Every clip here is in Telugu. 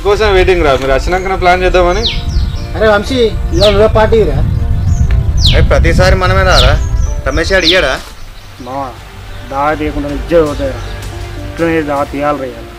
మీకోసం వెయిటింగ్ రా మీరు వచ్చినాక ప్లాన్ చేద్దామని అరే వంశీ ఇవాళ నువ్వే పార్టీరా అరే ప్రతిసారి మనమే రారా రమేష్ గారు ఇయ్యాడా మామ దావా తీయకుండా ఇజ్జత్ పోతాయి ఇట్లనే దావా తీయాలి రా ఇవాళ.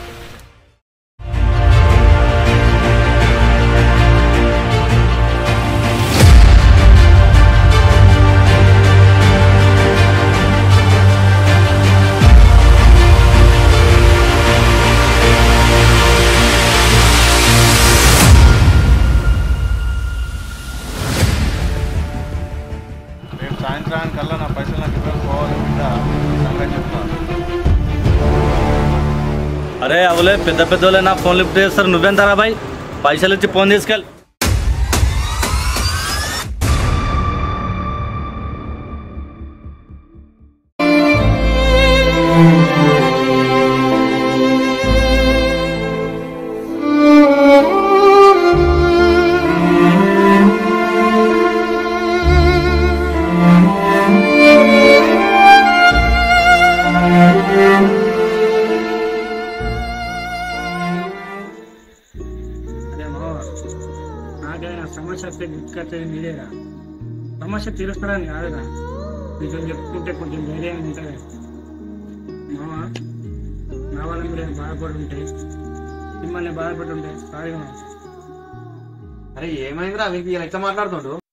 రేపు సాయంత్రానికల్లా నా పైసలు నాకు ఇవ్వకపోవాలి బిడ్డ సంగతి చెప్తాను అరే అవులే పెద్ద పెద్దోళ్ళే నా ఫోన్ లిఫ్ట్ చేస్తారు నువ్వెంతరా బాయ్ పైసలు ఇచ్చి ఫోన్ తీసుకెళ్ళి అరే మామ నాకేమైనా సమస్య వస్తే గుర్తుకొచ్చేది మీరేరా సమస్య తీరుస్తాడని కాదురా నిజం చెప్పుకుంటే కొంచెం ధైర్యంగా ఉంటుంది మామ నా వల్ల మీరు బాధపడి ఉంటే మిమ్మల్ని బాధపడి ఉంటే సారీ మామ అరే ఏమైందిరా మీకు ఎట్లా మాట్లాడుతుండు